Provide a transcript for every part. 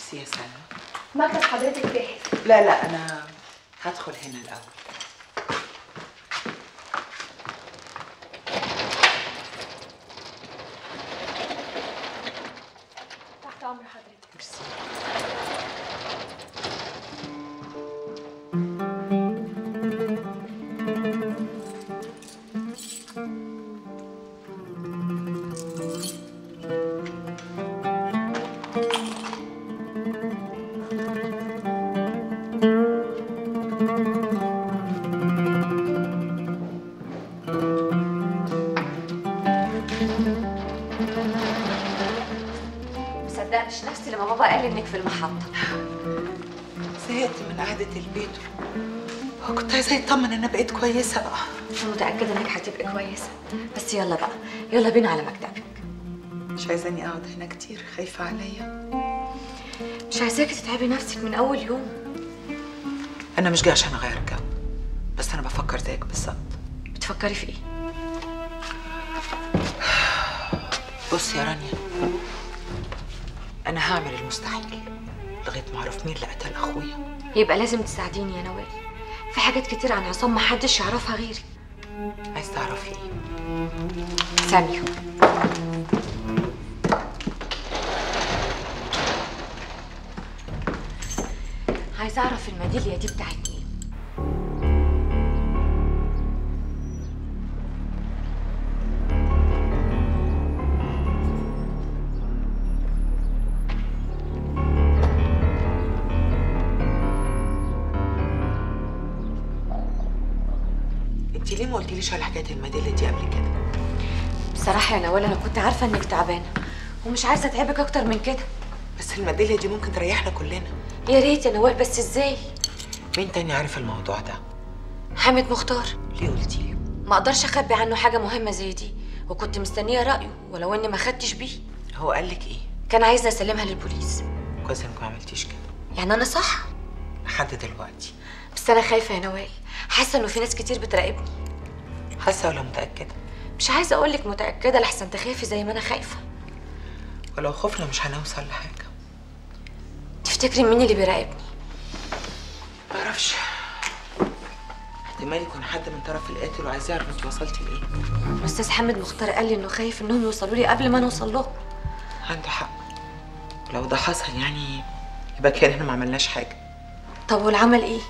ميرسي يا سلمى مكتب حضرتك جاهز لا لا انا هدخل هنا الاول تحت امر حضرتك ميرسي مصدقه مش نفسي لما بابا قال انك في المحطه زهقت من قعدة البيت وكنت عايزة يطمن انا بقيت كويسة بقى انا متاكده انك هتبقي كويسه بس يلا بقى يلا بينا على مكتبك مش عايزاني اقعد هنا كتير خايفة عليا مش عايزاكي تتعبي نفسك من اول يوم انا مش جاي عشان اغير جو بس انا بفكر زيك بالظبط بتفكري في ايه بص يا رانيا انا هعمل المستحيل لغايه ما اعرف مين اللي قتل اخويا يبقى لازم تساعديني يا نوال في حاجات كتير عن عصام محدش يعرفها غيري عايز تعرفي ايه ساميه عايزه اعرف الميداليه دي بتاعت مين انت ليه ما قلتليش على حكايه الميداليه دي قبل كده بصراحه يا نوال انا كنت عارفه انك تعبانه ومش عايزه اتعبك اكتر من كده بس الميداليه دي ممكن تريحنا كلنا يا ريت يا نوال بس ازاي مين تاني عارف الموضوع ده حامد مختار ليه قلتي لي ما اقدرش اخبي عنه حاجه مهمه زي دي وكنت مستنيه رايه ولو اني ما خدتش بيه هو قال لك ايه كان عايزني اسلمها للبوليس كويس انك ما عملتيش كده يعني انا صح لحد دلوقتي بس انا خايفه يا نوال حاسه انه في ناس كتير بتراقبني حاسه ولا متاكده مش عايزه اقول لك متاكده لحسن تخافي زي ما انا خايفه ولو خفنا مش هنوصل لحاجه تفتكري مين اللي بيراقبني ما اعرفش احتمال يكون حد من طرف القاتل وعايز يعرف انت وصلتي لايه الاستاذ حامد مختار قال لي انه خايف انهم يوصلوا لي قبل ما نوصل له عنده حق لو ده حصل يعني يبقى كان احنا ما عملناش حاجه طب والعمل ايه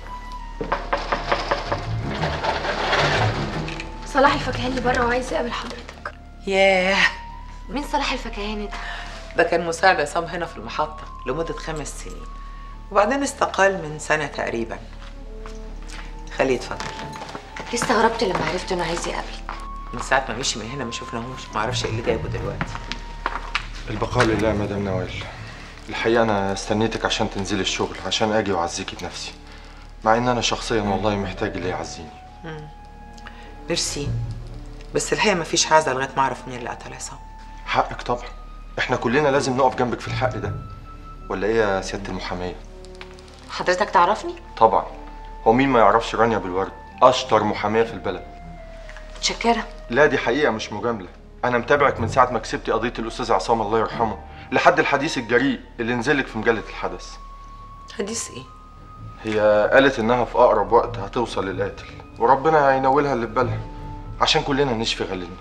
صلاح الفكهاني بره وعايز يقابل حضرتك ياه مين صلاح الفكهاني ده ده كان مساعد عصام هنا في المحطة لمدة خمس سنين وبعدين استقال من سنة تقريبا خليه يتفضل ليه استغربت لما عرفت انه عايز يقابلك من ساعة ما مشي من هنا ما شفناهوش ما اعرفش ايه اللي جايبه دلوقتي البقاء لله يا مدام نوال الحقيقة أنا استنيتك عشان تنزلي الشغل عشان أجي وأعزيكي بنفسي مع إن أنا شخصيا والله محتاج اللي يعزيني ميرسي بس الحقيقة ما فيش عزة لغاية ما اعرف مين اللي قتل عصام حقك طبعا إحنا كلنا لازم نقف جنبك في الحق ده ولا إيه يا سيادة المحامية؟ حضرتك تعرفني طبعا هو مين ما يعرفش رانيا بالورد أشطر محامية في البلد متشكره لا دي حقيقة مش مجاملة أنا متابعك من ساعة ما كسبتي قضية الأستاذ عصام الله يرحمه لحد الحديث الجريء اللي نزلك في مجلة الحدث حديث ايه هي قالت إنها في أقرب وقت هتوصل للقاتل وربنا هينولها اللي في بالها عشان كلنا نشفي غلنا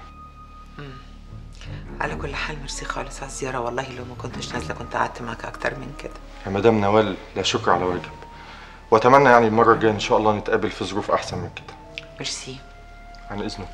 على كل حال ميرسي خالص على الزيارة والله لو ما كنتش نازلة كنت قعدت معاك أكتر من كده يا مدام نوال لا شكر على واجب وأتمنى يعني المرة الجاية إن شاء الله نتقابل في ظروف أحسن من كده ميرسي عن إذنكم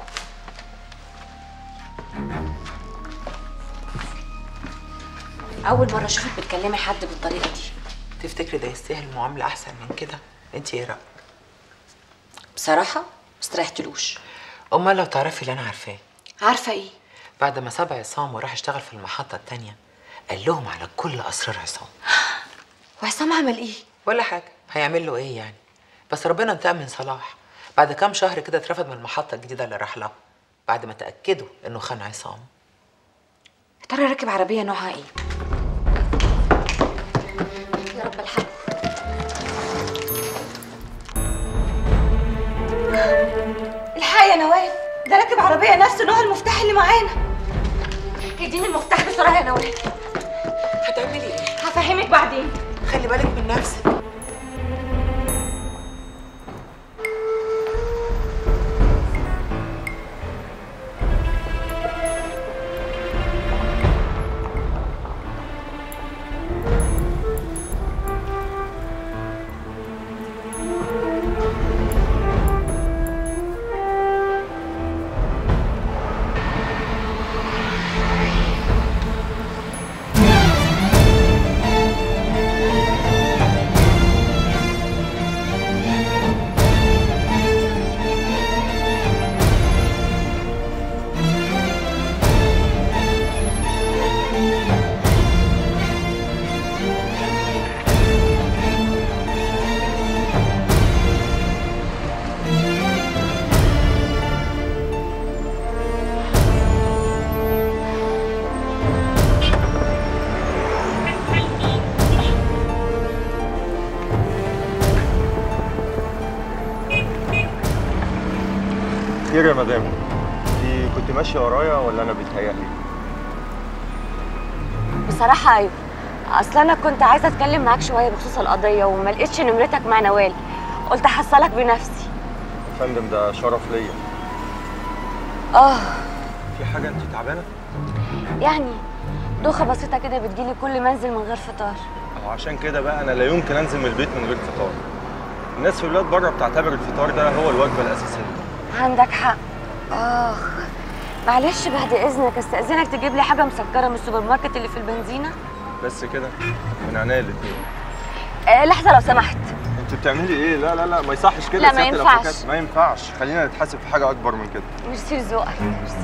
اول مره اشوفك بتكلمي حد بالطريقه دي تفتكري ده يستاهل معاملة أحسن من كده انت ايه رأيك بصراحه مستريحتلوش أمال لو تعرفي اللي أنا عارفاه عارفه ايه بعد ما ساب عصام وراح اشتغل في المحطة التانية قال لهم على كل أسرار عصام وعصام عمل ايه ولا حاجة هيعمل له ايه يعني بس ربنا انتقم من صلاح بعد كام شهر كده اترفد من المحطة الجديدة اللي راح لها بعد ما تأكدوا انه خان عصام يا ترى راكب عربيه نوعها ايه يا رب الحق الحق يا نوال ده راكب عربيه نفس نوع المفتاح اللي معانا اديني المفتاح بسرعه يا نوال هتعملي ايه؟ هفهمك بعدين خلي بالك من نفسك خير يا مدام انت كنت ماشيه ورايا ولا انا بيتهيألي بصراحه ايوه اصل انا كنت عايزه اتكلم معاك شويه بخصوص القضيه وما لقيتش نمرتك مع نوال قلت احصلك بنفسي يا فندم ده شرف ليا اه في حاجه انت تعبانه يعني دوخه بسيطه كده بتجيلي كل ما انزل من غير فطار أو عشان كده بقى انا لا يمكن انزل من البيت من غير فطار الناس في بلاد بره بتعتبر الفطار ده هو الوجبه الاساسيه عندك حق اخ معلش بعد اذنك استاذنك تجيب لي حاجه مسكره من السوبر ماركت اللي في البنزينه بس كده من عينيا الاثنين آه لحظه لو سمحت انت بتعملي ايه لا لا لا ما يصحش كده لا، يا ما سيادة ينفعش. الأفوكات. ما ينفعش خلينا نتحاسب في حاجه اكبر من كده ميرسي لذوقك ميرسي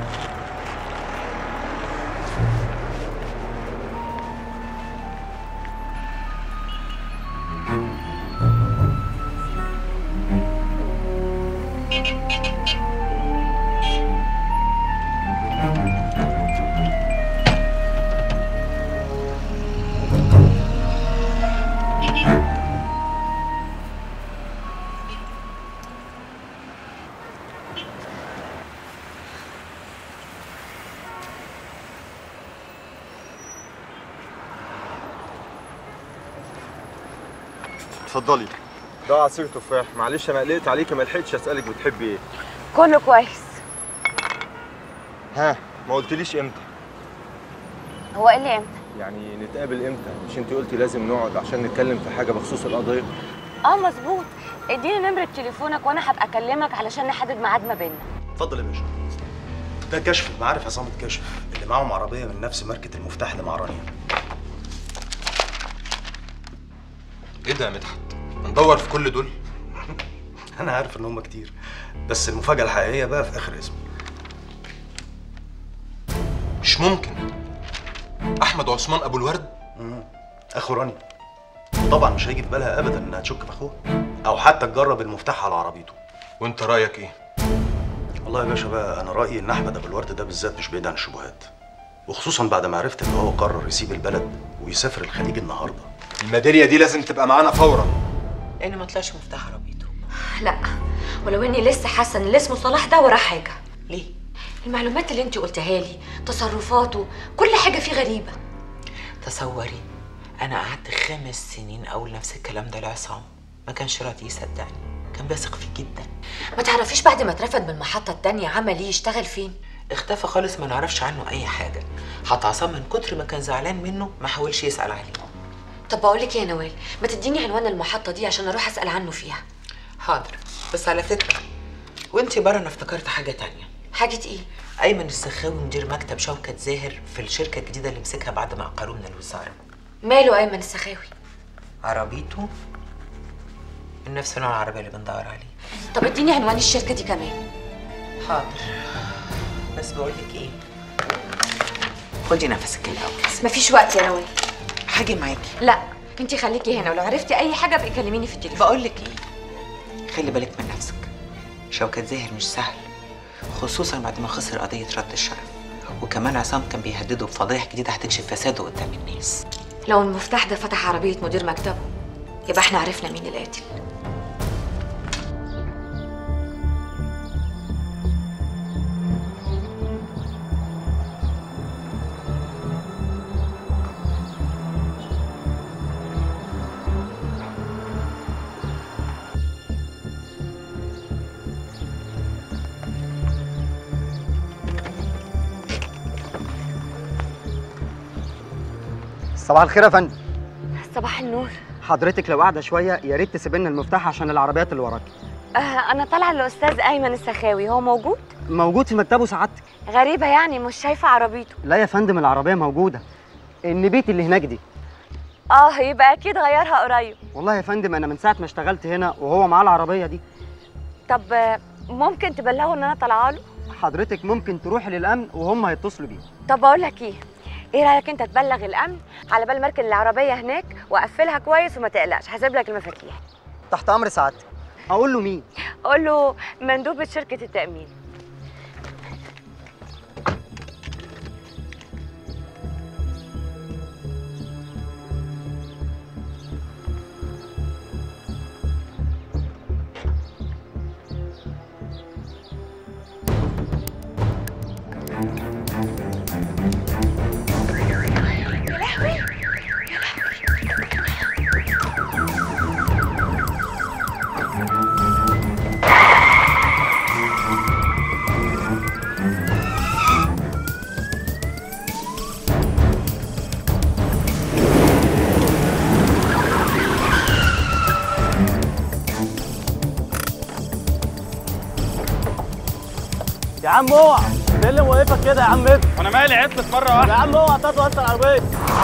اتفضلي ده عصير تفاح معلش انا قلقت عليكي ما لحقتش اسالك بتحبي ايه كله كويس ها ما قلتليش امتى هو ايه اللي امتى يعني نتقابل امتى مش انت قلتي لازم نقعد عشان نتكلم في حاجه بخصوص القضيه اه مظبوط اديني نمره تليفونك وانا هبقى اكلمك علشان نحدد ميعاد ما بيننا اتفضل يا باشا ده كشف المعارف عصام الكشف اللي معاهم عربيه من نفس ماركه المفتاح اللي مع رانيا ايه ده يا مدحت ندور في كل دول انا عارف ان هم كتير بس المفاجاه الحقيقيه بقى في اخر اسم مش ممكن احمد عثمان ابو الورد مم. اخو رانيا طبعا مش هيجي في بالها ابدا انها تشك في اخوها او حتى تجرب المفتاح على عربيته وانت رايك ايه والله يا باشا بقى انا رايي ان احمد ابو الورد ده بالذات مش بعيد عن الشبهات وخصوصا بعد ما عرفت ان هو قرر يسيب البلد ويسافر الخليج النهارده الميداليه دي لازم تبقى معانا فورا لان ما طلعش مفتاح عربيته لا ولو اني لسه حاسه ان اللي اسمه صلاح ده وراه حاجه ليه المعلومات اللي انت قلتها لي تصرفاته كل حاجه فيه غريبه تصوري انا قعدت خمس سنين اقول نفس الكلام ده لعصام ما كانش راضي يصدقني كان بيثق فيه جدا ما تعرفيش بعد ما اترفد من المحطه التانية عمل ايه يشتغل فين اختفى خالص ما نعرفش عنه اي حاجه حتى عصام من كتر ما كان زعلان منه ما حاولش يسال عليه طب بقول لك ايه يا نوال ما تديني عنوان المحطه دي عشان اروح اسال عنه فيها حاضر بس على فكره وانتي بره انا افتكرت حاجه تانية حاجه ايه ايمن السخاوي مدير مكتب شوكة زاهر في الشركه الجديده اللي مسكها بعد ما عقلوه من الوزاره ماله ايمن السخاوي عربيته من نفس نوع العربيه اللي بندور عليه طب اديني عنوان الشركه دي كمان حاضر بس بقول لك ايه خدي نفسك الاول مفيش وقت يا نوال هاجي معاكي لا انت خليكي هنا ولو عرفتي اي حاجه ابقي كلميني في التليفون بقول لك ايه خلي بالك من نفسك شوكة زاهر مش سهل خصوصا بعد ما خسر قضية رد الشرف وكمان عصام كان بيهدده بفضايح جديدة هتكشف فساده قدام الناس لو المفتاح ده فتح عربيه مدير مكتبه يبقى احنا عرفنا مين القاتل صباح الخير يا فندم صباح النور حضرتك لو قاعده شويه يا ريت تسيب لنا المفتاح عشان العربيات اللي وراكي آه انا طالعه الاستاذ ايمن السخاوي هو موجود موجود في مكتبه سعادتك غريبه يعني مش شايفه عربيته لا يا فندم العربيه موجوده النبيت اللي هناك دي اه يبقى اكيد غيرها قريب والله يا فندم انا من ساعه ما اشتغلت هنا وهو معاه العربيه دي طب آه، ممكن تبلغه ان انا طالعه له حضرتك ممكن تروحي للامن وهم هيتصلوا بيه طب اقول لك ايه ايه رايك انت تبلغ الامن على بال مركن العربيه هناك واقفلها كويس وما تقلقش هسيب لك المفاتيح تحت امر سعادتك اقول له مين قول له مندوبه شركه التامين يا عم اوعى ايه اللي موقفك كده يا عم انت وانا مالي عطلت مره واحده يا عم اوعى تطلع انت العربيه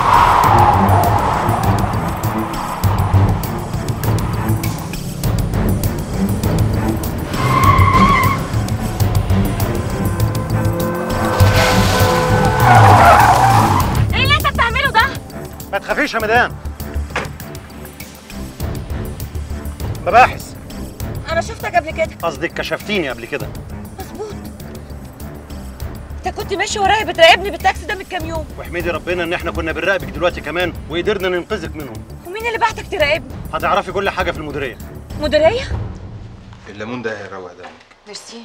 ايه اللي انت بتعمله ده ما تخافيش يا مدام مباحث انا شفتك قبل كده قصدك كشفتيني قبل كده مظبوط انت كنت ماشي ورايا بتراقبني بالتاكسي ده من كام يوم واحمدي ربنا ان احنا كنا بنراقبك دلوقتي كمان وقدرنا ننقذك منهم ومين اللي بعتك تراقبني هتعرفي كل حاجه في المديريه مديريه الليمون ده هيروق دمك ميرسي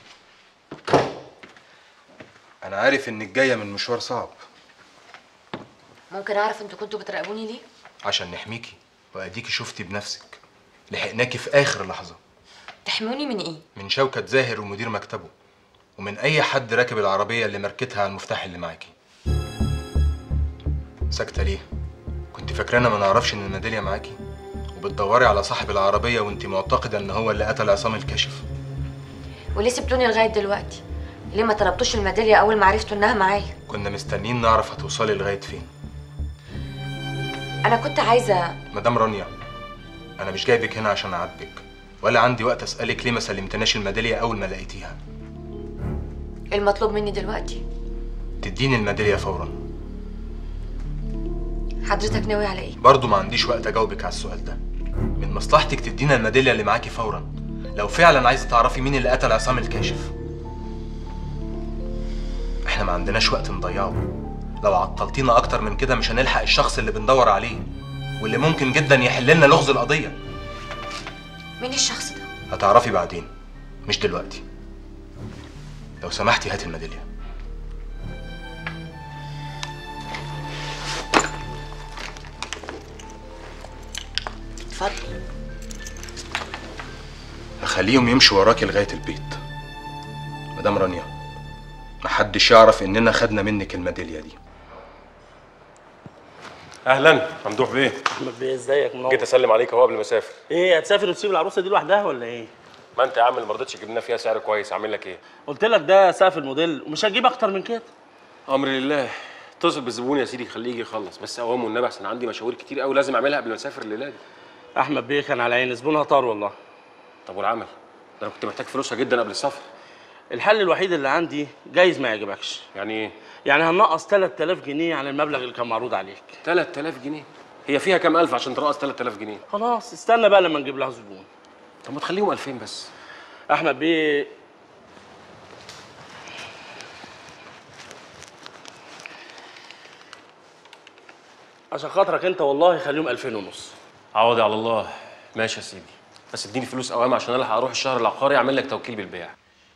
انا عارف انك جايه من مشوار صعب ممكن اعرف انتوا كنتوا بتراقبوني ليه عشان نحميكي واديكي شفتي بنفسك لحقناكي في اخر لحظه تحموني من ايه من شوكة زاهر ومدير مكتبه ومن أي حد راكب العربية اللي ماركتها على المفتاح اللي معاكي ساكتة ليه؟ كنت فاكرانة ما نعرفش إن الميدالية معاكي وبتدوري على صاحب العربية وانت معتقدة إن هو اللي قتل عصام الكاشف وليه سبتوني لغايه دلوقتي ليه ما طلبتوش الميداليه اول ما عرفتوا انها معايا كنا مستنيين نعرف هتوصلي لغاية فين انا كنت عايزه مدام رانيا أنا مش جايبك هنا عشان أعاتبك ولا عندي وقت أسألك ليه ما سلمتناش الميدالية أول ما لقيتيها المطلوب مني دلوقتي تديني الميدالية فورا حضرتك ناوي على ايه برضه ما عنديش وقت اجاوبك على السؤال ده من مصلحتك تدينا الميداليه اللي معاكي فورا لو فعلا عايزه تعرفي مين اللي قتل عصام الكاشف احنا ما عندناش وقت نضيعه لو عطلتينا اكتر من كده مش هنلحق الشخص اللي بندور عليه واللي ممكن جدا يحل لنا لغز القضيه مين الشخص ده هتعرفي بعدين مش دلوقتي لو سمحتي هاتي الميداليه اتفضل هخليهم يمشوا وراكي لغايه البيت مدام رانيا محدش يعرف اننا خدنا منك الميداليه دي اهلا ممدوح بيه احمد بيه ازيك منور جيت اسلم عليك اهو قبل ما اسافر ايه هتسافر وتسيب العروسه دي لوحدها ولا ايه ما انت يا عم اللي ما رضيتش تجيب لنا فيها سعر كويس اعمل لك ايه قلت لك ده سقف الموديل ومش هتجيب اكتر من كده امر لله اتصل بالزبون يا سيدي خليه يجي يخلص بس اوامه والنبي عشان عندي مشاوير كتير قوي لازم اعملها قبل ما اسافر الليله دي احمد بيه كان على عيني زبونها طار والله طب والعمل ده انا كنت محتاج فلوسها جدا قبل السفر الحل الوحيد اللي عندي جايز ما يعجبكش يعني ايه يعني هننقص 3000 جنيه عن المبلغ اللي كان معروض عليك 3000 جنيه هي فيها كام الف عشان تنقص 3000 جنيه خلاص استنى بقى لما نجيب لها زبون طب ما تخليهم 2000 بس احمد بيه عشان خاطرك انت والله خليهم 2000 ونص عوضي على الله ماشي يا سيدي بس اديني فلوس اوام عشان الحق اروح الشهر العقاري اعمل لك توكيل بالبيع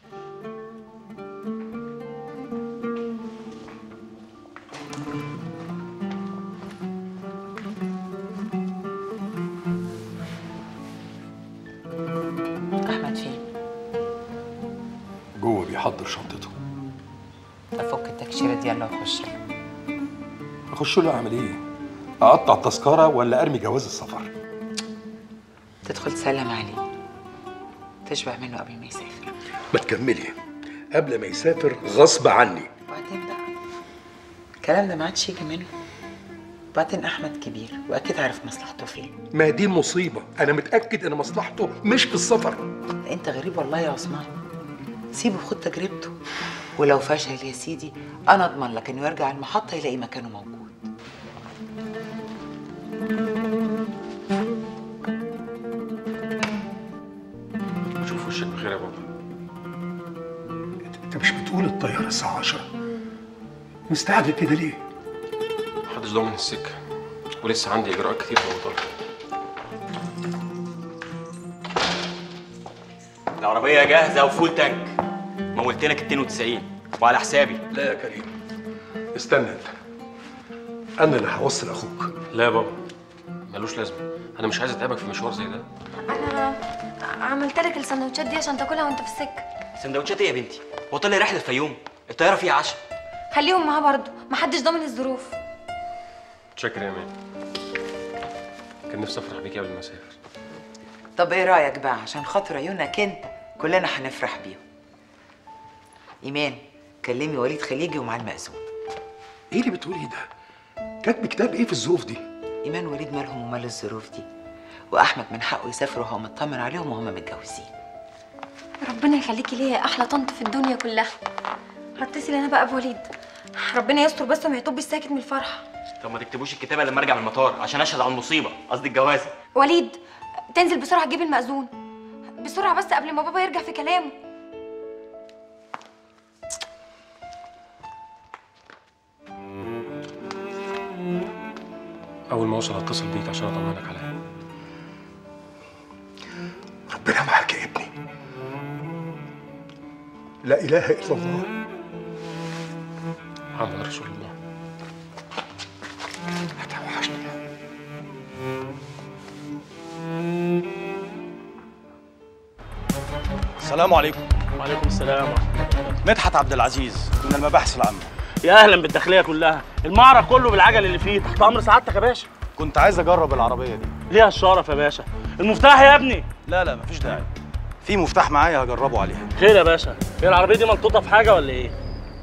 احمد فين جوه بيحضر شنطته افك التكشيره دي يلا وخش اخش له اعمل ايه اقطع تذكره ولا ارمي جواز السفر تدخل تسلم عليه تشبع منه قبل ما يسافر ما تكملي قبل ما يسافر غصب عني وبعدين بقى الكلام ده ما عادش يجي منه وبعدين احمد كبير واكيد عارف مصلحته فين ما دي مصيبه انا متاكد ان مصلحته مش في السفر انت غريب والله يا عثمان سيبه خد تجربته ولو فشل يا سيدي انا اضمن لك انه يرجع المحطه يلاقي مكانه موجود شوف وشك بخير يا بابا انت مش بتقول الطياره الساعه 10 مستعجل كده ليه محدش ضامن السكه ولسه عندي اجراءات كتير في المطار العربية جاهزة وفول تانك مولت لك 92 وعلى حسابي لا يا كريم استنى انت انا اللي هوصل اخوك لا يا بابا ملوش لازمه انا مش عايز اتعبك في مشوار زي ده انا عملت لك السندوتشات دي عشان تاكلها وانت في السكه سندوتشات ايه يا بنتي؟ هو طالع رحلة الفيوم الطيارة فيها عشاء خليهم معاه برضه محدش ضامن الظروف متشكر يا مان كان نفسي افرح بيك قبل ما اسافر طب ايه رايك بقى عشان خاطر عيونك انت كلنا هنفرح بيهم ايمان كلمي وليد خليجي ومعاه المأذون ايه اللي بتقولي ده كاتب كتاب ايه في الظروف دي ايمان ووليد مالهم ومال الظروف دي واحمد من حقه يسافر وهو مطمن عليهم وهم متجوزين ربنا يخليكي ليا يا احلى طنط في الدنيا كلها هتصل انا بقى بوليد ربنا يستر بس وما يطبش ساكت من الفرحه طب ما تكتبوش الكتابة لما ارجع من المطار عشان اشهد على المصيبة قصدي الجوازة وليد تنزل بسرعه تجيب المأذون بسرعه بس قبل ما بابا يرجع في كلامه اول ما اوصل هتصل بيك عشان اطمنك عليها ربنا معاك يا ابني لا اله الا الله محمد رسول الله هتوحشني السلام عليكم وعليكم السلام ورحمة الله مدحت عبد العزيز من المباحث العامة يا أهلا بالداخلية كلها المعرض كله بالعجل اللي فيه تحت أمر سعادتك يا باشا كنت عايز اجرب العربيه دي ليها الشرف يا باشا المفتاح يا ابني لا لا مفيش داعي في مفتاح معايا هجربه عليها خير يا باشا هي العربية دي ملطوطة في حاجة ولا إيه؟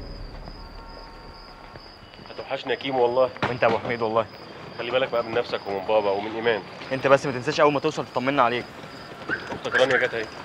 هتوحشني يا كيمو والله وانت يا ابو حميد والله خلي بالك بقى من نفسك ومن بابا ومن ايمان انت بس ما تنساش اول ما توصل تطمنا عليك اختك رانيا جت اهي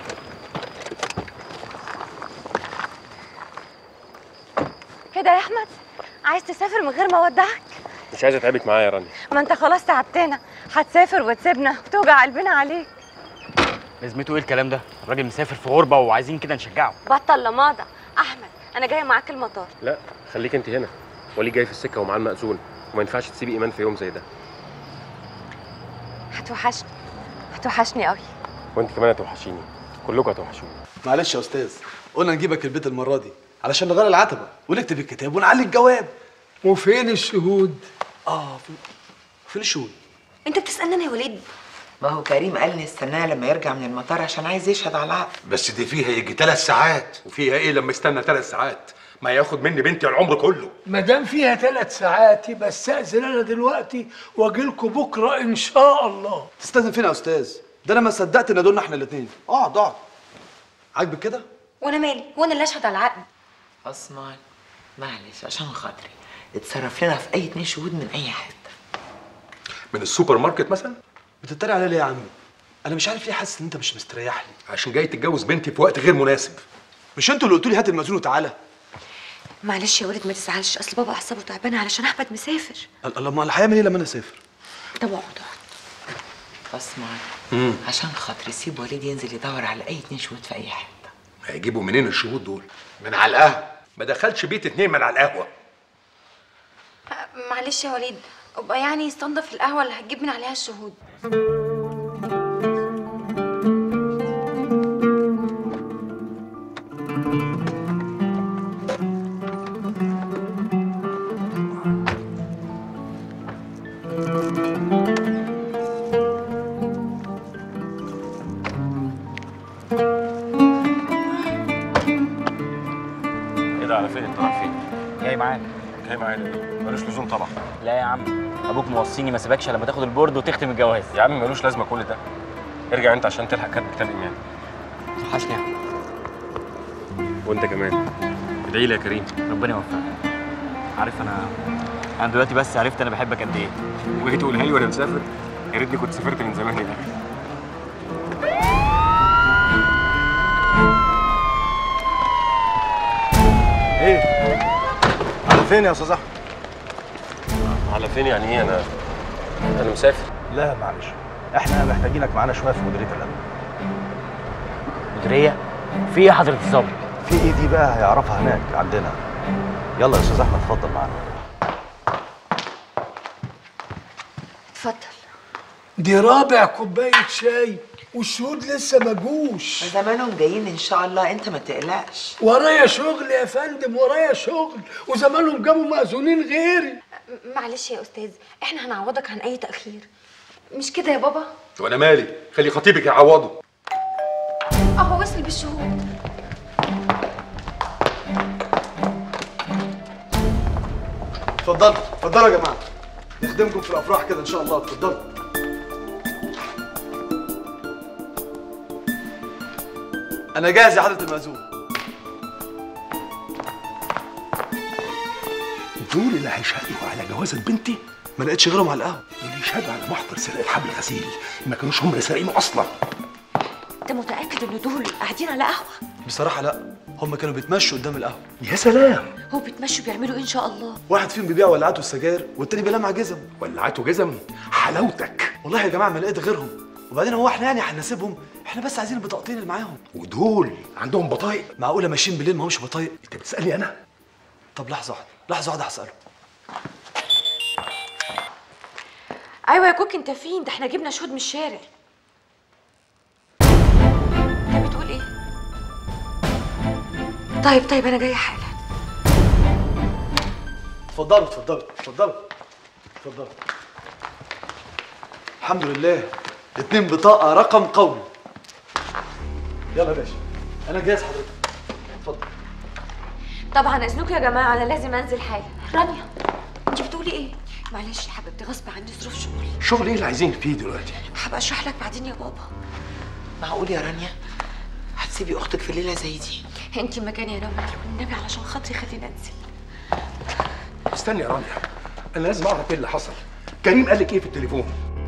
كده يا احمد عايز تسافر من غير ما اودعك مش عايز اتعبك معايا يا رانيا ما انت خلاص تعبتنا هتسافر وتسيبنا وتوجع قلبنا عليك لازمته ايه الكلام ده الراجل مسافر في غربه وعايزين كده نشجعه بطل لماضة احمد انا جايه معاك المطار لا خليك انت هنا وليد جاي في السكه ومعاه المأذون وما ينفعش تسيبي ايمان في يوم زي ده هتوحشني هتوحشني قوي وانت كمان هتوحشيني كلكم هتوحشوني معلش يا استاذ قلنا نجيبك البيت المره دي علشان نغير العتبه ونكتب الكتاب ونعلي الجواب وفين الشهود اه فين فين الشهود انت بتسالني انا يا وليد ما هو كريم قال نستناه لما يرجع من المطار عشان عايز يشهد على العقد بس دي فيها يجي ثلاث ساعات وفيها ايه لما يستنى ثلاث ساعات ما ياخد مني بنتي العمر كله ما دام فيها ثلاث ساعات يبقى استاذن انا دلوقتي واجي لكم بكره ان شاء الله تستاذن فين يا استاذ ده انا ما صدقت ان دولنا احنا الاثنين اقعد اقعد عاجبك كده وانا مالي وانا اللي اشهد على العقد عثمان معلش عشان خاطري اتصرف لنا في اي اتنين شهود من اي حته من السوبر ماركت مثلا بتتريق عليا ليه يا عمي انا مش عارف ليه حاسس ان انت مش مستريح لي عشان جاي تتجوز بنتي في وقت غير مناسب مش انتوا اللي قلتوا لي هات المأذون وتعالى معلش يا ولد ما تزعلش اصل بابا اعصابه تعبانه علشان احمد مسافر الله ما هيعمل ايه لما انا اسافر طب اقعد اقعد عثمان عشان خاطري سيب وليد ينزل يدور على اي اتنين شهود في اي حته هيجيبوا منين الشهود دول من على القهوه ما دخلش بيت اتنين من على القهوه معلش يا وليد ابقى يعني استنضف القهوه اللي هتجيب من عليها الشهود ايه ده على فين انت رايح فين جاي معاك جاي معايا ليه؟ ملوش لزوم طبعا لا يا عم ابوك موصيني ما سيبكش لما تاخد البورد وتختم الجواز يا عم ملوش لازمه كل ده ارجع انت عشان تلحق كاتب كتاب ايمان وحشني يا عم. وانت كمان ادعي لي يا كريم ربنا يوفقك عارف انا انا دلوقتي بس عرفت انا بحبك قد ايه وجاي تقولها لي وانا مسافر يا ريتني كنت سافرت من زمان هنا ايه على فين يا استاذ احمد على فين يعني ايه انا انا مسافر لا معلش احنا محتاجينك معانا شويه في مديريه الامن مديريه في ايه يا حضره الظابط في ايه دي بقى هيعرفها هناك عندنا يلا يا استاذ احمد اتفضل معانا اتفضل دي رابع كوبايه شاي والشهود لسه ما جوش زمانهم جايين ان شاء الله انت ما تقلقش ورايا شغل يا فندم ورايا شغل وزمانهم جابوا مأذونين غيري معلش يا استاذ احنا هنعوضك عن اي تاخير مش كده يا بابا وانا مالي خلي خطيبك يعوضه اهو وصل بالشهود اتفضلوا اتفضلوا يا جماعه نخدمكم في الافراح كده ان شاء الله اتفضلوا انا جاهز يا حضره المأذون دول اللي هيشهدوا على جواز بنتي ما لقيتش غيرهم على القهوه دول يشهدوا على محضر سرقه حبل غسيل ما كانوش هم اللي سارقينه اصلا انت متاكد ان دول قاعدين على قهوه بصراحه لا هم كانوا بيتمشوا قدام القهوه يا سلام هو بيتمشوا بيعملوا ايه ان شاء الله واحد فيهم بيبيع ولعات والسجاير والتاني بيلمع جزم ولعته جزم حلاوتك والله يا جماعه ما لقيت غيرهم وبعدين هو احنا يعني هنسيبهم احنا بس عايزين البطاقتين اللي معاهم ودول عندهم بطايق معقوله ماشيين بالليل ما همش بطايق انت بتسالني انا طب لحظه واحده لحظه واحده هساله ايوه يا كوكي انت فين ده احنا جبنا شهود من الشارع انت بتقول ايه طيب طيب انا جايه حالا اتفضلوا اتفضلوا اتفضلوا اتفضلوا الحمد لله اتنين بطاقه رقم قومي يلا يا باشا انا جاهز حضرتك اتفضل طبعا اذنكم يا جماعه انا لازم انزل حالا رانيا انت بتقولي ايه معلش يا حبيبتي غصب عني ظروف شغل شغل ايه اللي عايزين فيه دلوقتي هبقى اشرح لك بعدين يا بابا معقول يا رانيا هتسيبي اختك في ليله زي دي انت مكاني يا رامي والنبي علشان خاطري خلينا انزل استني يا رانيا انا لازم اعرف ايه اللي حصل كريم قال لك ايه في التليفون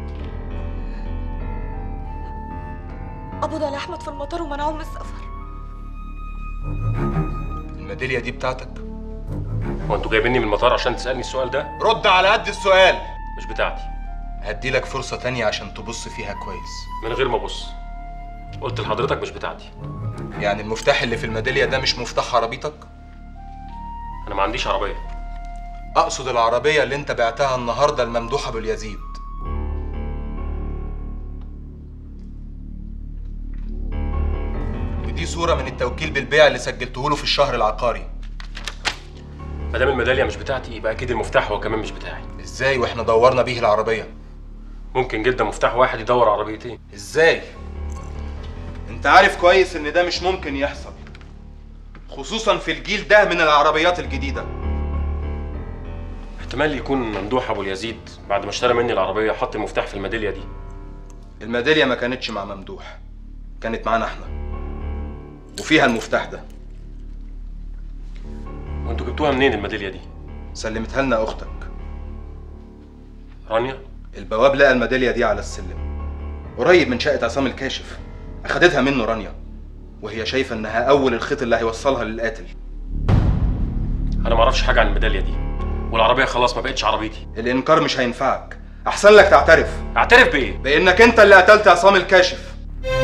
قبضوا على احمد في المطار ومنعوه من السفر الميداليه دي بتاعتك هو انتوا جايبيني من المطار عشان تسالني السؤال ده رد على قد السؤال مش بتاعتي هديلك فرصه تانية عشان تبص فيها كويس من غير ما ابص قلت لحضرتك مش بتاعتي يعني المفتاح اللي في الميداليه ده مش مفتاح عربيتك انا ما عنديش عربيه اقصد العربيه اللي انت بعتها النهارده الممدوحه باليزيد ودي صوره من التوكيل بالبيع اللي سجلته له في الشهر العقاري ما دام الميداليه مش بتاعتي يبقى اكيد المفتاح هو كمان مش بتاعي ازاي واحنا دورنا بيه العربيه ممكن جدا مفتاح واحد يدور عربيتين ازاي انت عارف كويس ان ده مش ممكن يحصل خصوصا في الجيل ده من العربيات الجديده احتمال يكون ممدوح ابو اليزيد بعد ما اشترى مني العربيه حط المفتاح في الميداليه دي الميداليه ما كانتش مع ممدوح كانت معانا احنا وفيها المفتاح ده وانتوا جبتوها منين الميداليه دي سلمتها لنا اختك رانيا البواب لقى الميداليه دي على السلم قريب من شقه عصام الكاشف اخدتها منه رانيا وهي شايفه انها اول الخيط اللي هيوصلها للقاتل انا ما اعرفش حاجه عن الميداليه دي والعربيه خلاص ما بقتش عربيتي الانكار مش هينفعك احسن لك تعترف اعترف بايه بانك انت اللي قتلت عصام الكاشف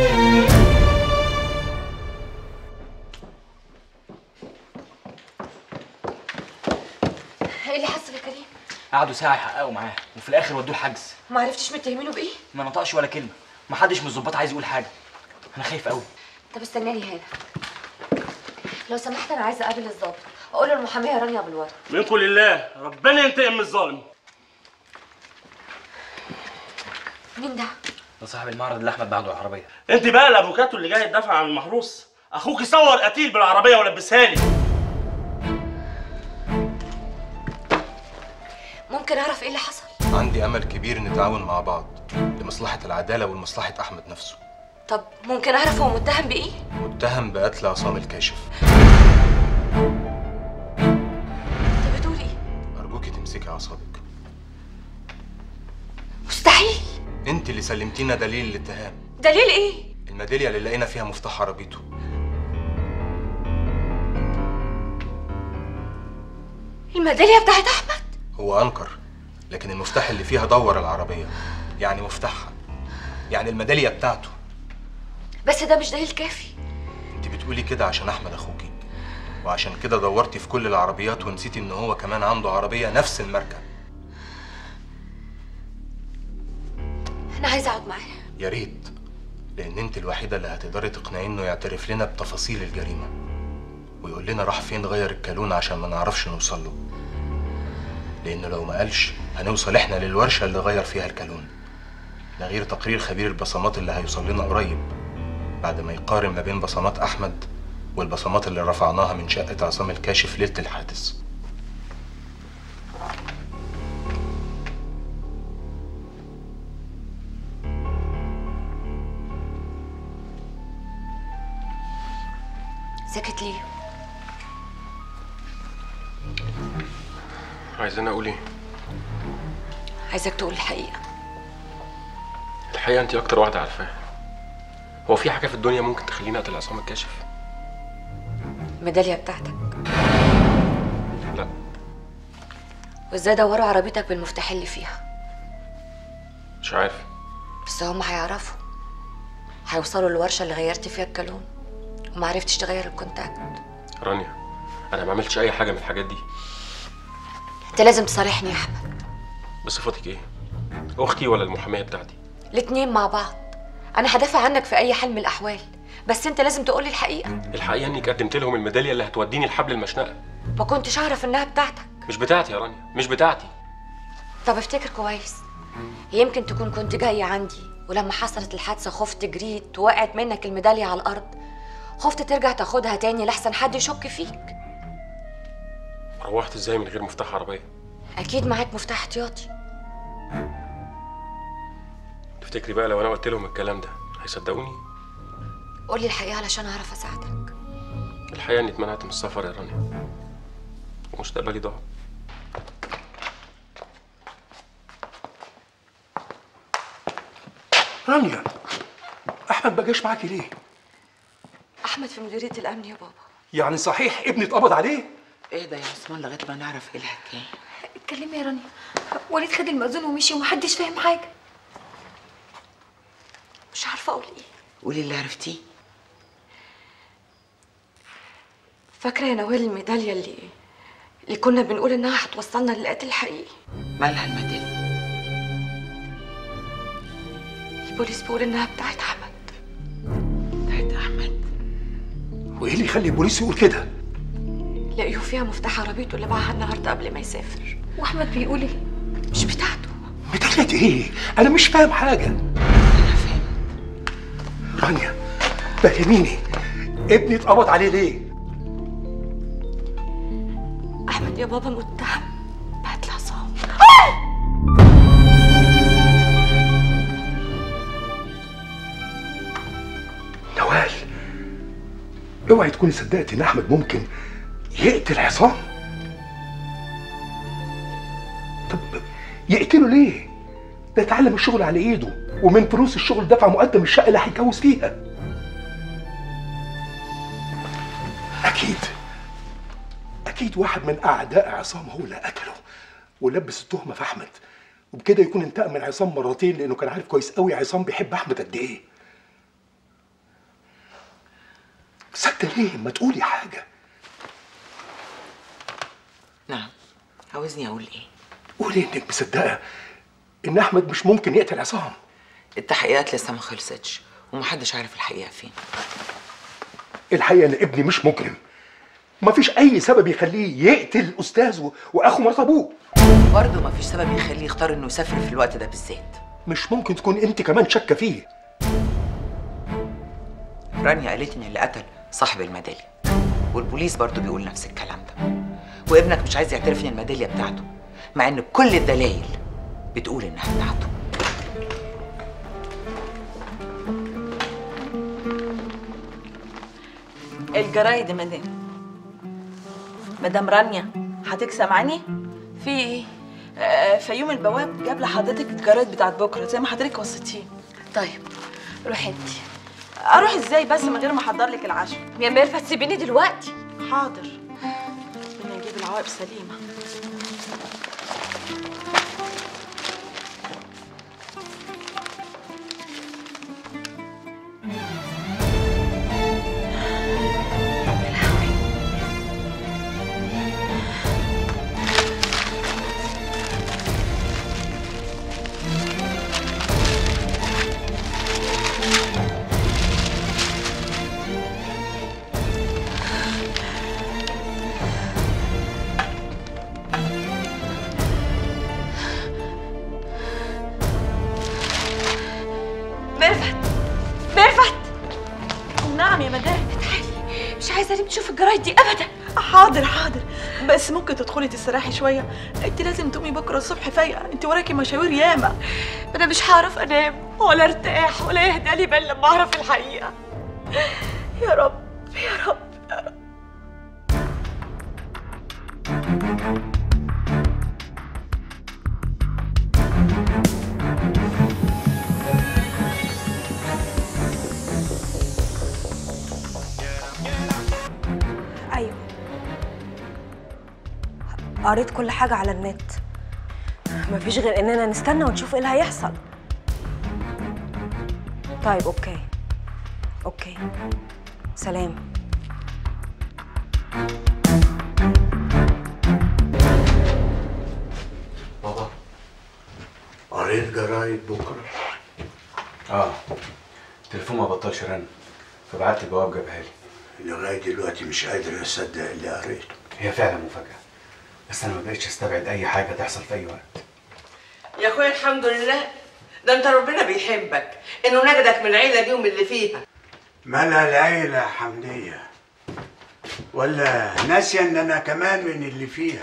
ايه اللي حصل يا كريم قعدوا ساعه يحققوا معاه وفي الاخر ودوه الحجز ما عرفتش متهمينه بايه ما نطقش ولا كلمه ما حدش من الظباط عايز يقول حاجه انا خايف قوي طب استناني هنا لو سمحت انا عايزه اقابل الضابط اقول له المحاميه رانيا بالورق منكم لله ربنا ينتقم من الظالم مين ده ده صاحب المعرض اللي احمد بعده العربيه انت بقى الافوكاتو اللي جاي تدافع عن المحروس اخوك صور قتيل بالعربيه ولبسها لي ممكن اعرف ايه اللي حصل عندي امل كبير نتعاون مع بعض لمصلحه العداله ولمصلحه احمد نفسه طب ممكن اعرف هو متهم بايه متهم بقتل عصام الكاشف انت بتقول ايه ارجوكي تمسكي اعصابك مستحيل انت اللي سلمتينا دليل الاتهام دليل ايه الميداليه اللي لقينا فيها مفتاح عربيته الميداليه بتاعت احمد هو انكر لكن المفتاح اللي فيها دور العربيه يعني مفتاحها يعني الميداليه بتاعته بس ده مش دليل كافي انت بتقولي كده عشان احمد اخوكي وعشان كده دورتي في كل العربيات ونسيتي ان هو كمان عنده عربيه نفس الماركه انا عايزه اقعد معاه يا ريت لان انت الوحيده اللي هتقدري تقنعيه انه يعترف لنا بتفاصيل الجريمه ويقول لنا راح فين غير الكالون عشان ما نعرفش نوصل له لان لو ما قالش هنوصل احنا للورشه اللي غير فيها الكالون ده غير تقرير خبير البصمات اللي هيوصل لنا قريب بعد ما يقارن ما بين بصمات احمد والبصمات اللي رفعناها من شقه عصام الكاشف ليله الحادث ساكت ليه عايزين اقول ايه عايزك تقول الحقيقه الحقيقه انت اكتر واحده عارفاها هو في حاجه في الدنيا ممكن تخليني اقتل عصام الكاشف الميداليه بتاعتك لا وازاي دوروا عربيتك بالمفتاح اللي فيها مش عارف بس هم هيعرفوا هيوصلوا للورشه اللي غيرت فيها الكالون ومعرفتش تغير الكونتاكت رانيا انا ما عملتش اي حاجه من الحاجات دي انت لازم تصارحني يا احمد بصفتك ايه اختي ولا المحاميه بتاعتي الاتنين مع بعض انا هدافع عنك في اي حال من الاحوال بس انت لازم تقولي الحقيقه الحقيقه اني قدمت لهم الميداليه اللي هتوديني لحبل المشنقه ما كنتش اعرف انها بتاعتك مش بتاعتي يا رانيا مش بتاعتي طب افتكر كويس يمكن تكون كنت جاية عندي ولما حصلت الحادثة خفت جريت وقعت منك الميدالية على الأرض خفت ترجع تاخدها تاني لحسن حد يشك فيك روحت ازاي من غير مفتاح عربيه أكيد معاك مفتاح احتياطي تفتكري بقى لو انا قلت لهم الكلام ده هيصدقوني قولي الحقيقة علشان أعرف أساعدك الحقيقه اني اتمنعت من السفر يا رانيا ومستقبلي ضاع رانيا احمد ما جاش معاكي ليه أحمد في مديرية الأمن يا بابا يعني صحيح ابني اتقبض عليه اهدى يا عثمان لغايه ما نعرف ايه الحكايه اتكلمي يا رانيا وليد خد المأذون ومشي ومحدش فاهم حاجه مش عارفة أقول إيه قولي اللي عرفتيه فاكرة يا نوال الميدالية اللي اللي كنا بنقول إنها هتوصلنا للقتل الحقيقي مالها الميداليه البوليس بيقول إنها بتاعت أحمد بتاعت احمد وايه اللي يخلي البوليس يقول كده لقيوا فيها مفتاح عربيته اللي معاها النهاردة قبل ما يسافر واحمد بيقول ايه مش بتاعته ميداليه ايه انا مش فاهم حاجه انا فاهم رانيا فهميني ابني اتقبض عليه ليه أحمد يا بابا متهم بقتل عصام نوال اوعي تكوني صدقتي ان احمد ممكن يقتل عصام طب يقتله ليه ده اتعلم الشغل على ايده ومن فلوس الشغل دفع مقدم الشقه اللي هيتجوز فيها اكيد اكيد واحد من اعداء عصام هو اللي قتله ولبس التهمه في احمد وبكده يكون انتقم من عصام مرتين لانه كان عارف كويس قوي عصام بيحب احمد قد ايه ساكته ليه ما تقولي حاجه نعم عاوزني اقول ايه قولي انك مصدقه ان احمد مش ممكن يقتل عصام التحقيقات لسه ما خلصتش ومحدش عارف الحقيقه فين الحقيقه ان ابني مش مجرم مفيش اي سبب يخليه يقتل استاذه واخو مرات ابوه برضه مفيش سبب يخليه يختار انه يسافر في الوقت ده بالذات مش ممكن تكون انت كمان شاكه فيه رانيا قالت ان اللي قتل صاحب الميداليه والبوليس برضه بيقول نفس الكلام ده وابنك مش عايز يعترف ان الميداليه بتاعته مع ان كل الدلائل بتقول انها بتاعته الجرايد يا مدام مدام رانيا هتسمعني في ايه آه فيوم البواب جاب لحضرتك الجرايد بتاعت بكره زي ما حضرتك وصيتيه طيب روحي انت اروح ازاي بس من غير ما احضر لك العشاء يا ميرفت سيبيني دلوقتي حاضر ربنا يجيب العواقب سليمه ميرفت ميرفت نعم يا مدام تعالي مش عايزه ريم تشوف الجرايد دي ابدا حاضر حاضر بس ممكن تدخلي تستريحي شويه انت لازم تقومي بكره الصبح فايقه انت وراكي مشاوير ياما انا مش هعرف انام ولا ارتاح ولا يهدى لي بال لما اعرف الحقيقه يا رب يا رب يا رب ايوه قريت كل حاجة على النت مفيش غير اننا نستنى ونشوف ايه اللي هيحصل طيب اوكي اوكي سلام بابا قريت جرايد بكره اه التليفون ما بطلش رن فبعت جواب جابها لي لغايه دلوقتي مش قادر اصدق اللي قريته هي فعلا مفاجأة بس انا ما بقتش استبعد اي حاجة تحصل في اي وقت يا اخويا الحمد لله ده انت ربنا بيحبك انه نجدك من العيله دي ومن اللي فيها مالها العيله يا حمديه ولا ناسيه ان انا كمان من اللي فيها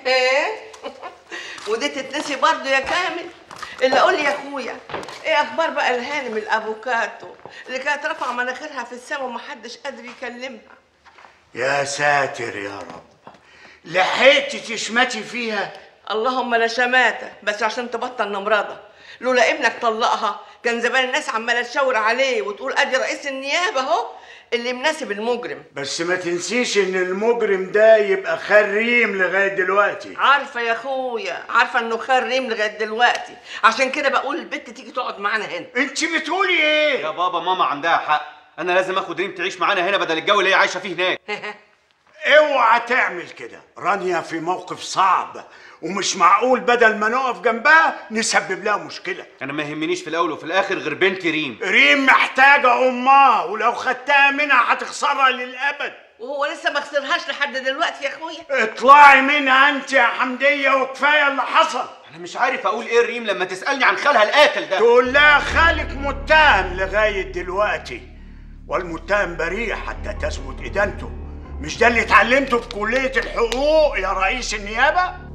ودي تتنسي برضه يا كامل اللي قول لي يا اخويا ايه اخبار بقى الهانم الافوكاتو اللي كانت رافعه مناخيرها في السما ومحدش قادر يكلمها يا ساتر يا رب لحقتي تشمتي فيها اللهم لا شماتة بس عشان تبطل نمرضة لولا ابنك طلقها كان زمان الناس عمالة تشاور عليه وتقول ادي رئيس النيابة اهو اللي مناسب المجرم بس ما تنسيش ان المجرم ده يبقى خريم لغايه دلوقتي عارفة يا اخويا عارفة انه خريم لغاية دلوقتي عشان كده بقول البت تيجي تقعد معانا هنا انت بتقولي ايه يا بابا ماما عندها حق انا لازم اخد ريم تعيش معانا هنا بدل الجو اللي هي عايشه فيه هناك اوعى تعمل كده رانيا في موقف صعب ومش معقول بدل ما نقف جنبها نسبب لها مشكله انا ما يهمنيش في الاول وفي الاخر غير بنتي ريم ريم محتاجه امها ولو خدتها منها هتخسرها للابد وهو لسه ما خسرهاش لحد دلوقتي يا اخويا اطلعي منها انت يا حمديه وكفايه اللي حصل انا مش عارف اقول ايه ريم لما تسالني عن خالها القاتل ده تقول لها خالك متهم لغايه دلوقتي والمتهم بريء حتى تثبت ادانته مش ده اللي اتعلمته في كليه الحقوق يا رئيس النيابه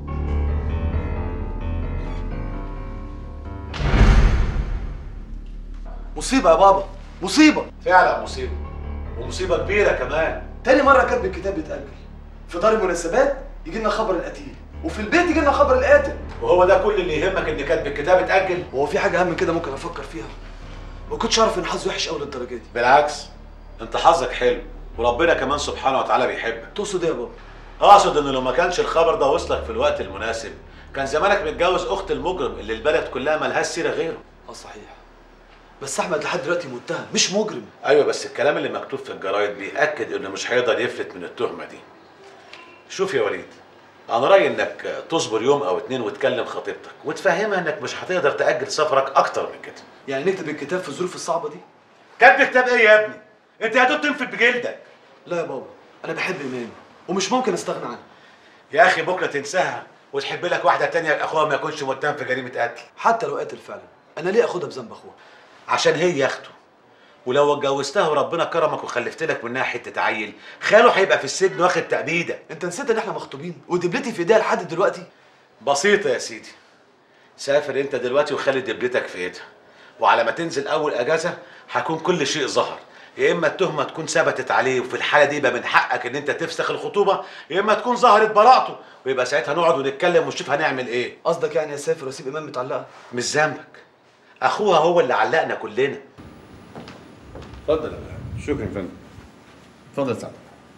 مصيبة يا بابا مصيبة فعلا مصيبه ومصيبه كبيره كمان تاني مرة كاتب الكتاب يتأجل في دار المناسبات يجي لنا خبر القتيل وفي البيت يجي لنا خبر القاتل وهو ده كل اللي يهمك ان كاتب الكتاب اتاجل هو في حاجة أهم من كده ممكن أفكر فيها ما كنتش أعرف إن حظي وحش أوي للدرجة دي بالعكس انت حظك حلو وربنا كمان سبحانه وتعالى بيحبك تقصد إيه يا بابا؟ اقصد ان لو ما كانش الخبر ده وصلك في الوقت المناسب كان زمانك متجوز اخت المجرم اللي البلد كلها ملهاش سيره غيره اه صحيح بس أحمد لحد دلوقتي متهم مش مجرم ايوه بس الكلام اللي مكتوب في الجرايد بيأكد انه مش هيقدر يفلت من التهمه دي شوف يا وليد انا رايي انك تصبر يوم او اتنين وتكلم خطيبتك وتفهمها انك مش هتقدر تاجل سفرك اكتر من كده يعني نكتب الكتاب في الظروف الصعبة دي؟ كاتب كتاب ايه يا ابني انت يا دوب تنفد بجلدك لا يا بابا أنا بحب إيمان ومش ممكن أستغنى عنها يا اخي بكره تنساها وتحب لك واحده تانية اخوها ما يكونش متهم في جريمه قتل حتى لو قاتل فعلا أنا ليه أخدها بذنب أخوها؟ عشان هي اخته ولو اتجوزتها وربنا كرمك وخلفت لك منها حته عيل خاله هيبقى في السجن واخد تأبيده أنت نسيت إن إحنا مخطوبين ودبلتي في إيديها لحد دلوقتي؟ بسيطه يا سيدي سافر انت دلوقتي وخلي دبلتك في ايدها وعلى ما تنزل اول اجازه هيكون كل شيء ظهر يا اما التهمه تكون ثبتت عليه وفي الحاله دي يبقى من حقك ان انت تفسخ الخطوبه يا اما تكون ظهرت براءته ويبقى ساعتها نقعد ونتكلم ونشوف هنعمل ايه قصدك يعني اسافر واسيب ايمان متعلقه مش ذنبك اخوها هو اللي علقنا كلنا اتفضل شكرا يا فندم اتفضل سعد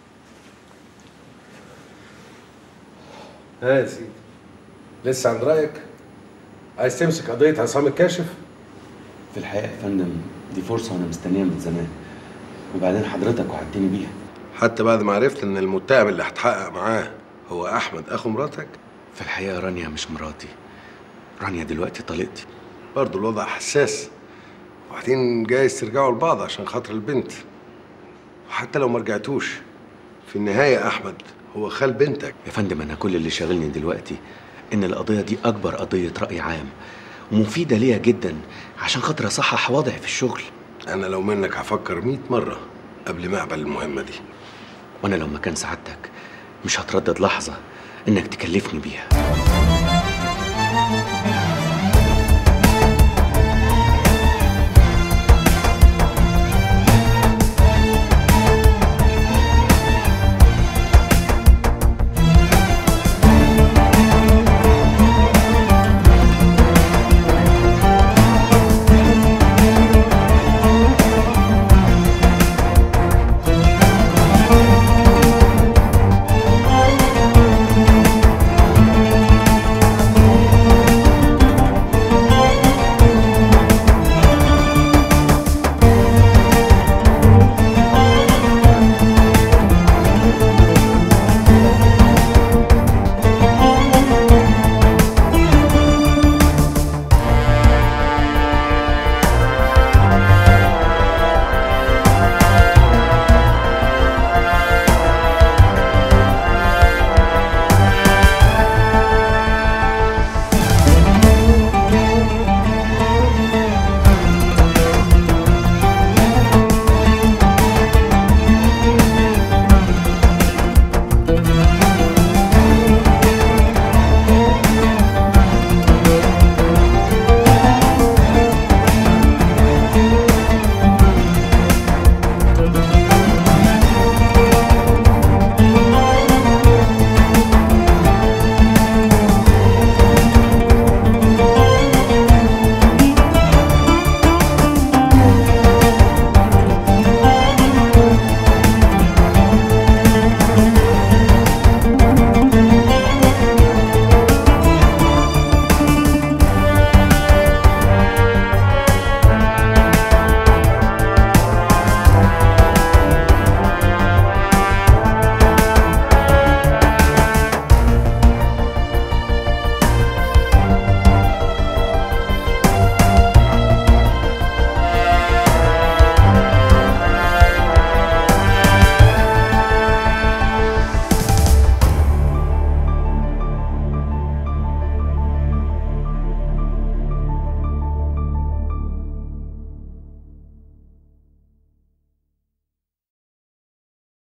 ها يا سيدي لسه عند رايك عايز تمسك قضيه عصام الكاشف في الحقيقة يا فندم دي فرصة وأنا مستنيها من زمان وبعدين حضرتك وعدتني بيها حتى بعد ما عرفت ان المتهم اللي هتحقق معاه هو احمد اخو مراتك في الحقيقة رانيا مش مراتي رانيا دلوقتي طليقتي برضه الوضع حساس وبعدين جايز ترجعوا لبعض عشان خاطر البنت وحتى لو ما رجعتوش في النهايه احمد هو خال بنتك يا فندم أنا كل اللي شاغلني دلوقتي إن القضية دي أكبر قضية رأي عام ومفيدة ليا جدا عشان خاطر أصحح وضعي في الشغل انا لو منك هفكر 100 مره قبل ما اقبل المهمه دي وأنا لو مكان سعادتك مش هتردد لحظة إنك تكلفني بيها